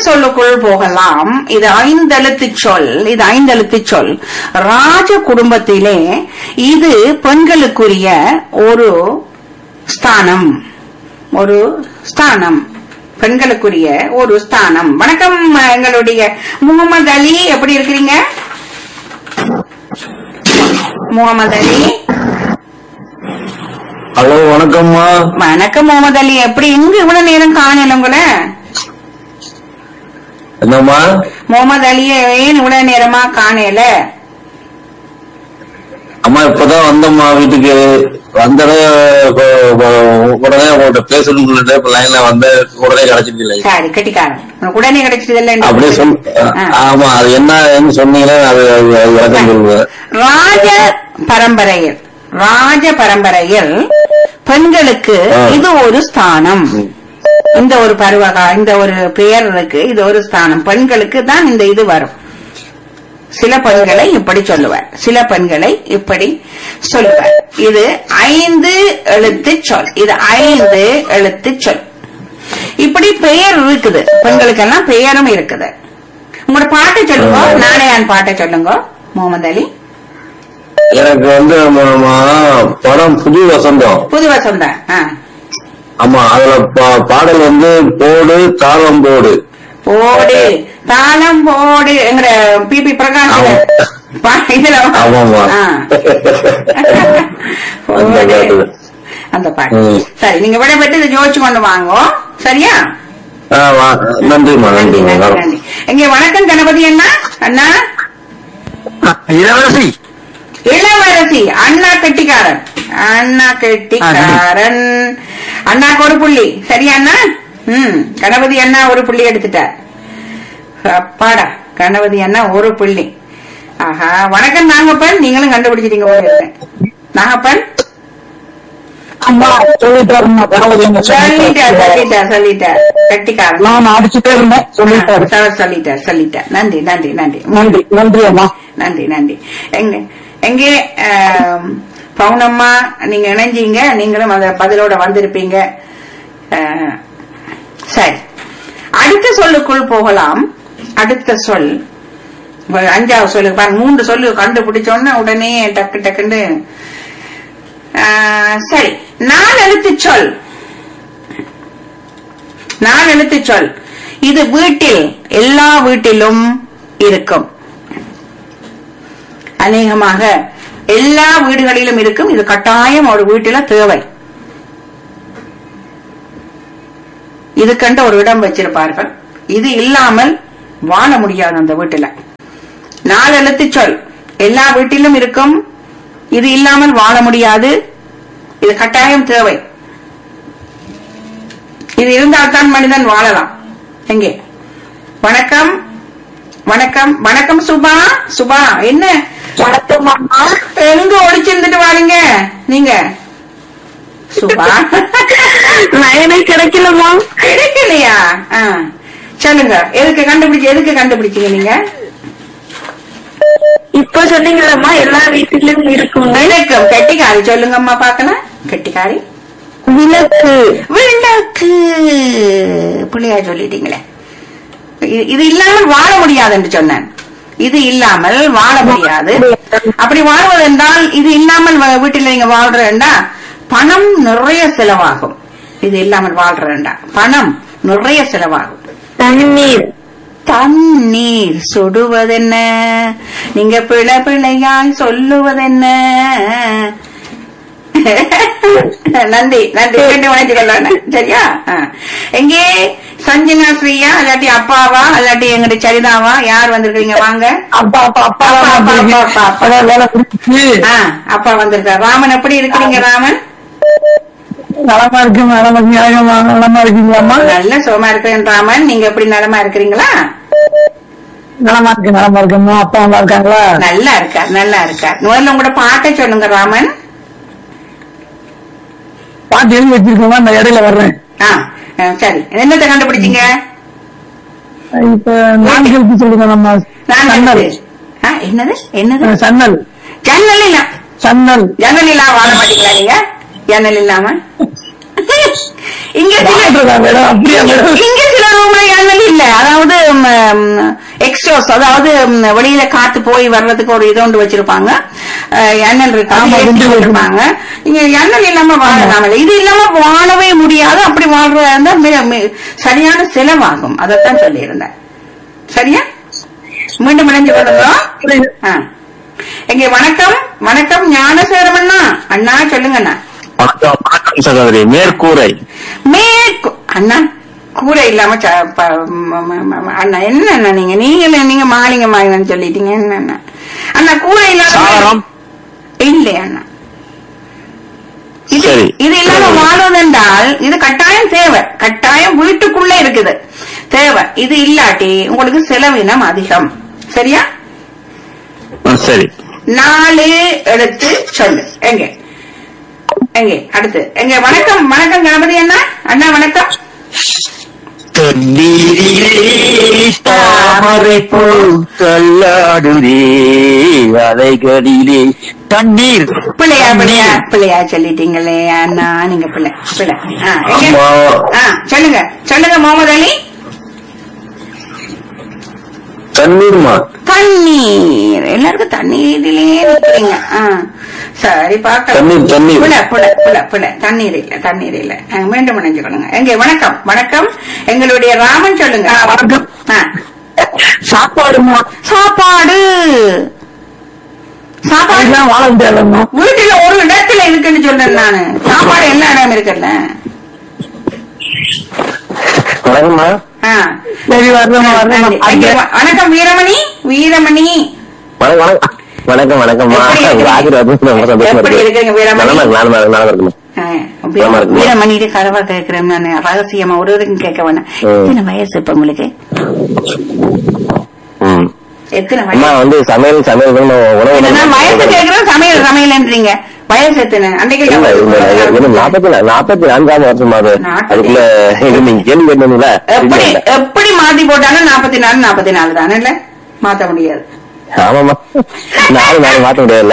சொல்லுக்குள் போகலாம் இது ஐந்தெழுத்து சொல் இது ஐந்தெழுத்து சொல் ராஜ குடும்பத்திலே இது பெண்களுக்குரிய ஒரு ஸ்தானம் ஒரு ஸ்தானம் பெண்களுக்குரிய ஒரு ஸ்தானம் வணக்கம் எங்களுடைய முகமது அலி எப்படி இருக்கிறீங்க முகமது அலி ஹலோ வணக்கம்மா வணக்கம் முகமது அலி எப்படி இங்க இவ்வளவு நேரம் காணல உங்களை என்னம்மா முகமது அலிய ஏன் இவ்வளவு நேரமா காணல அம்மா இப்பதான் வந்தம்மா வீட்டுக்கு வந்தட உடனே உங்கள்கிட்ட பேசணும்னு சொல்லிட்டு இப்ப லைன்ல வந்து உடனே கிடைச்சிட்டு இல்லை சரி கட்டிக்காரன் உனக்கு உடனே கிடைச்சது இல்ல அப்படியே சொல் ஆமா அது என்னன்னு சொன்னீங்கன்னா அது அது அது விளக்கம் சொல்லுவேன் ராஜ பரம்பரையில் ராஜ பரம்பரையில் பெண்களுக்கு ஆ. இது ஒரு ஸ்தானம் இந்த ஒரு பருவகா இந்த ஒரு பெயர் இருக்கு இது ஒரு ஸ்தானம் பெண்களுக்கு தான் இந்த இது வரும் சில பெண்களை இப்படி சொல்லுவார் சில பெண்களை இப்படி சொல்லுவார் இது ஐந்து எழுத்து சொல் இது ஐந்து எழுத்து சொல் இப்படி பெயர் இருக்குது பெண்களுக்கெல்லாம் பெயரும் இருக்குது உங்களோட பாட்டை சொல்லுங்க நாளையான் பாட்டை சொல்லுங்க முகமது அலி எனக்கு வந்து அம்மா, படம் புது வசந்தம் புது வசந்தா ஆ. ஆமா அதுல பா- பாடல் வந்து போடு தாளம் போடு போடு தாளம் போடு எங்கட பிபி பிரகாஷ் ஆமா. பா- இதுல வா. ஆமாமா ஆ. அந்த போடு. பாட்டு. அந்த பாட்டு ம். சரி நீங்க விட பெற்று இதை ஜோதிச்சு கொண்டு வாங்கோ சரியா ஆ, வா- நன்றிம்மா நன்றி நன்றிம்மா நன்றி நன்றி எங்க வணக்கம் கணபதி அண்ணா அண்ணா இளவரசி இளவரசி அண்ணா கெட்டிக்காரன் அண்ணா கெட்டிக்காரன் அண்ணாக்கு ஒரு புள்ளி சரியா அண்ணா ம் கணபதி அண்ணா ஒரு புள்ளி எடுத்துட்டார் அப்பாடா கணபதி அண்ணா ஒரு புள்ளி ஆஹா வணக்கம் நாகப்பன் நீங்களும் கண்டுபிடிச்சிட்டீங்க போல இருக்கு. நாகப்பன் அம்மா சொல்லிட்டாருமா கணவதி என்ன சொல்லிட்டார் சொல்லிட்டாரு. சொல்லிட்டார் சொல்லிட்டார் கெட்டிக்காரன் நான் அடிச்சுட்டே இருந்தேன் சொல்லிட்டாரு ஆ, சொல்லிட்டார் சொல்லிட்டார் நன்றி நன்றி நன்றி நன்றி நன்றி அம்மா நன்றி நன்றி எங்க எங்கே ஆம், பவுனம்மா நீங்க இணைஞ்சீங்க நீங்களும் அந்த பதிலோட வந்திருப்பீங்க ஆ, சரி அடுத்த சொல்லுக்குள் போகலாம் அடுத்த சொல் இப்ப அஞ்சாவது சொல்லு பாருங்க மூன்று சொல்லு கண்டுபிடிச்சோன்னா உடனே டக்கு டக்குன்னு ஆ, சரி நாலு எழுத்து சொல் நாலு எழுத்து சொல் இது வீட்டில் எல்லா வீட்டிலும் இருக்கும் அநேகமாக எல்லா வீடுகளிலும் இருக்கும் இது கட்டாயம் ஒரு வீட்டில தேவை இதுக்கென்று ஒரு இடம் வச்சிருப்பார்கள் இது இல்லாமல் வாழ முடியாது அந்த வீட்டுல நாலு எழுத்து சொல் எல்லா வீட்டிலும் இருக்கும் இது இல்லாமல் வாழ முடியாது இது கட்டாயம் தேவை இது இருந்தால்தான் மனிதன் வாழலாம் எங்கே வணக்கம் வணக்கம் வணக்கம் சுபா சுபா என்ன வணக்கம் அம்மா எங்க ஒளிச்சிருந்துட்டு வாருங்க நீங்க சுபா லைனே கிடைக்கலம்மா கிடைக்கலையா ஆ. சொல்லுங்க எதுக்கு கண்டுபிடிச்சு எதுக்கு கண்டுபிடிச்சீங்க நீங்க இப்ப சொன்னீங்களம்மா எல்லா வீட்டிலும் இருக்கும் விளக்கம் கெட்டிக்காரி சொல்லுங்கம்மா பாக்கலாம் கெட்டிக்காரி விளக்கு விளக்கு பிள்ளையா சொல்லிட்டீங்களே இது- இது இல்லாமல் வாழ முடியாது என்று சொன்னேன் இது இல்லாமல் வாழ முடியாது அப்படி வாழ்வது என்றால் இது இல்லாமல் வ- வீட்டில் நீங்க வாழ்றேன்டா பணம் நிறைய செலவாகும் இது இல்லாமல் வாழ்றேன்டா பணம் நிறைய செலவாகும் தண்ணீர் தண்ணீர் சுடுவதென்ன நீங்க பிழை பிழையாய் சொல்லுவதென்ன நன்றி நன்றி ரெண்டு மணிக்கு கொள்ளணும் சரியா ஆ. எங்கே சஞ்சனா ஸ்ரீயா இல்லாட்டி அப்பாவா இல்லாட்டி எங்கிட்ட சரிதாவா யார் வந்திருக்கீங்க வாங்க அப்பா அப்பா அப்பா அப்பா, அப்பா, அப்பா, அப்பா. அதான் வேலை முடிச்சு ஆ, அப்பா வந்திருக்கார் ராமன் எப்படி இருக்கிறீங்க ராமன் நலமா இருக்கு நலமா நியாயமா நலமா இருக்கீங்களாம்மா நல்ல சுகமா இருக்கிறேன் ராமன் நீங்க எப்படி நலமா இருக்கிறீங்களா நலமா இருக்கு நலமா இருக்குமா அப்பா நல்லா இருக்காங்களா நல்லா இருக்கார் நல்லா இருக்கார் முதல்ல உங்களோட பாட்டை சொல்லுங்க ராமன் பாட்டு எழுதி வச்சிருக்கோமா நான் இடையில வர்றேன் ஆ ஆ, சரி என்னத்தை கண்டுபிடிச்சீங்க இப்ப நான்கு எழுத்து சொல்லுங்க நம்ம நான் சன்னல் ஆ, என்னது என்னது சன்னல் ஜன்னல் இல்ல சன்னல் ஜன்னல் இல்லாம வாழ மாட்டீங்களா நீங்க ஜன்னல் இல்லாம இங்க சில வாழ்றதா மேடம் அப்படியா மேடம் இங்க சில ரூம்ல ஜன்னல் இல்ல அதான் அதாவது எக்ஸ்டோஸ் அதாவது ம், வெளியில காத்து போய் வர்றதுக்கு ஒரு இது ஒன்று வச்சிருப்பாங்க அஹ், எண்ணல் இருக்கு ஆமா, ஏற்றி window போட்டிருப்பாங்க இங்க எண்ணல் இல்லாம வாழலாம் இது இல்லாம வாழவே முடியாது அப்படி வாழ்றதா இருந்தா மி- மி- சரியான செலவாகும் அதைத்தான் சொல்லியிருந்தேன் சரியா மீண்டும் இணைஞ்சு கொள்ளுங்க ஆ. எங்க வணக்கம் வணக்கம் ஞானசேரமண்ணா அண்ணா சொல்லுங்க அண்ணா வணக்கம் வணக்கம் சகோதரி மேற்கூரை மேற்கு அண்ணா கூரை இல்லாம ச- ப- ம- ம- ம- அண்ணா என்ன அண்ணா நீங்க நீங்க நீங்க மாலிங்க மாலிங்கன்னு சொல்லிட்டீங்க என்ன அண்ணா அண்ணா கூரை இல்லாத சாளரம் இல்லை அண்ணா இது சரி. இது இல்லாம வாழ்வதென்றால் இது கட்டாயம் தேவை கட்டாயம் வீட்டுக்குள்ள இருக்குது தேவை இது இல்லாட்டி உங்களுக்கு செலவினம் அதிகம் சரியா ஆ, சரி நாலு எடுத்து சொல்லு எங்க எங்க அடுத்து எங்க வணக்கம் வணக்கம் கணபதி அண்ணா அண்ணா வணக்கம் தாமரைப்பூ கல்லாடுதே அலைகளிலே தண்ணீர் பிள்ளையா பிள்ளையா பிள்ளையா சொல்லிட்டீங்களே அண்ணா நீங்க பிள்ளை பிள்ளை ஆ, எங்க? அம்மா. ஆ, சொல்லுங்க சொல்லுங்க முகமது அலி தண்ணீர்மா தண்ணீர் எல்லாருக்கும் தண்ணீரிலே நிக்கிறீங்க ஆ, சரி பார்க்கலாம் தண்ணீர், தண்ணீர். புல புல புல புல தண்ணீர் இல்ல தண்ணீர் இல்ல ஆ, மீண்டும் இணைஞ்சுக்கணுங்க எங்க வணக்கம் வணக்கம் எங்களுடைய ராமன் சொல்லுங்க வணக்கம். ஆ, சாப்பாடுமா சாப்பாடு சாப்பாடு அதுதான் வாழ முடியாதுமா வீட்டுல ஒரு இடத்துல இருக்குன்னு சொல்றேன் நானு சாப்பாடு எல்லா இடம் இருக்குல்ல வணக்கம்மா ஆ. சரி வரணுமா வரணுமா நன்றி. எங்க வ- வணக்கம் வீரமணி வீரமணி வணக்கம் வணக்கம் வணக்கம் வணக்கம்மா எப்படி இருக்கீங்க? உங்க ஆசீர்வாதம் ரொம்ப சந்தோஷமா எப்படி இருக்கீங்க, இருக்கு வீரமணி? நல்லா இருக்கு நல்லா இருக்கு நல்லா இருக்குமா ஆ, நலமா இருக்குமா? வீரமணிட்டு கதவா கேட்கிறேன் நான் ரகசியமா ஒரு வரைக்கும் கேட்க வேணாம் ம். எத்தனை வயசு இப்ப உங்களுக்கு ம் எத்தனை அம்மா வயசு வந்து சமையல் சமையல் தான் உணவு இல்ல, நான் வயசு கேட்கிறேன் சமையல் சமையல்ன்றீங்க வயசு எத்தனை அன்றைக்கு இல்ல, இல்ல, எனக்கு நாற்பத்தி நா- நாற்பத்தி நான்காவது வருஷம் அது நாற்பத்தி- அதுக்குள்ள இது நீங்க கேள்வி கேட்டீங்களா எப்படி எப்படி மாத்தி போட்டாலும் நாற்பத்தி நாலு நாற்பத்தி நாலு தானே இல்ல மாத்த முடியாது ஆமாமா நாலு நாள் மாத்த முடியாதுல்ல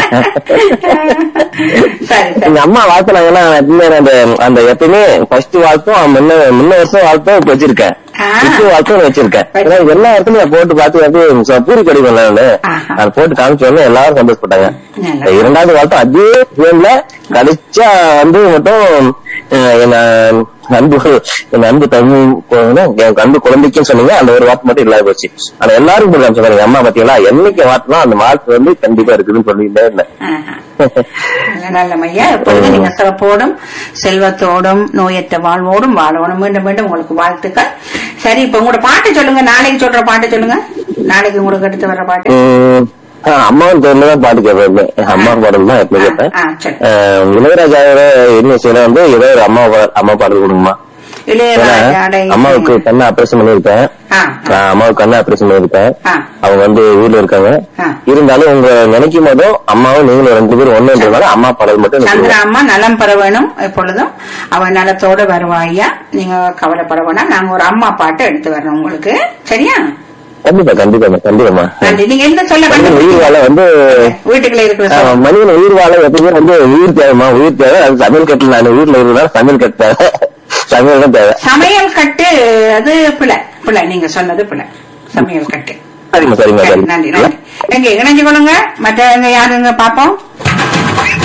சரி சரி எங்க அம்மா வாழ்த்துனாங்கன்னா எப்பவுமே அந்த அந்த எப்பயுமே ஃபர்ஸ்ட் வாழ்த்தும் முன்ன முன்ன வருஷம் வாழ்த்தும் இப்ப வச்சிருக்கேன் ஆ. இப்போ வாழ்த்தும் வச்சிருக்கேன் ஏன்னா எல்லா இடத்துலயும் நான் போட்டு பார்த்து அப்படியே ச- பூரி கடிக்கும் நானு ஆஹா. அதை போட்டு காமிச்ச உடனே எல்லாரும் சந்தோஷப்பட்டாங்க நல்லது. இரண்டாவது வாழ்த்தும் அதே ஃப்ரேம்ல கடிச்சா வந்து மட்டும் அஹ், என்ன அன்பு என் அன்பு தமிழ் கு- என் அன்பு குழந்தைக்கும் சொன்னீங்க அந்த ஒரு வார்த்தை மட்டும் இல்லாத போச்சு ஆனா எல்லாரும் போட்டு காமிச்சாங்க எங்க அம்மா பாத்தீங்களா என்னைக்கு வார்த்தை அந்த மார்க் வந்து கண்டிப்பா இருக்குதுன்னு சொல்லிட்டே இருந்தேன் ஆஹா. நல்ல நல்ல மையா எப்பொழுதும் நீங்க சிறப்போடும் செல்வத்தோடும் நோயற்ற வாழ்வோடும் வாழணும் மீண்டும் மீண்டும் உங்களுக்கு வாழ்த்துக்கள் சரி இப்ப உங்களோட பாட்டு சொல்லுங்க நாளைக்கு சொல்ற பாட்டு சொல்லுங்க நாளைக்கு உங்களுக்கு எடுத்து வர்ற பாட்டு உம், ஆ, அம்மாவின் பேர்ல தான் பாட்டு கேட்பேன் அம்மா பாடல் தான் எப்பவுமே கேட்பேன் ஆ, சரி. ஆஹ், இளையராஜாவோட என்ன செய்யல வந்து ஏதோ ஒரு அம்மா பா- அம்மா பாடல் கொடுங்கம்மா ஏன்னா இளையராஜாடை அம்மாவுக்கு கண்ணை ஆபரேஷன் பண்ணிருக்கேன் ஆ, நான் அம்மாவுக்கு கண்ணை ஆபரேஷன் பண்ணிருக்கேன் ஆ. அவங்க வந்து ஊர்ல இருக்காங்க ஆ. இருந்தாலும் உங்க நினைக்கும் போதும் அம்மாவும் நீங்களும் ரெண்டு பேரும் ஒண்ணுன்றதால அம்மா பாடல் மட்டும் எனக்கு சந்திர கொடுங்க. அம்மா நலம் பெற வேணும் எப்பொழுதும் அவன் நலத்தோட வருவாயா நீங்க கவலைப்பட வேணாம் நாங்க ஒரு அம்மா பாட்டு எடுத்து வர்றோம் உங்களுக்கு சரியா கண்டிப்பா கண்டிப்பா கண்டிப்பாமா நன்றி நீங்க எந்த சொல்ல மனிதன் உயிர் வாழ வந்து வீட்டுக்குள்ள இருக்கிற ஆஹ், சொல்ல மனிதன் உயிர் வாழ எப்பவுமே வந்து உயிர் தேவைமா உயிர் தேவை அது சமையல் கட்டில் நான் வீட்டுல இருந்தா சமையல் கட்டு தேவை சமையல் தான் தேவை சமையல் கட்டு அது பிள்ளை பிள்ளை நீங்க சொன்னது பிள்ளை சமையல் கட்டு சரிம்மா சரிம்மா சரி, சரிம்மா நன்றி நன்றி எங்க இணைஞ்சு கொள்ளுங்க மற்ற யாருங்க பாப்போம்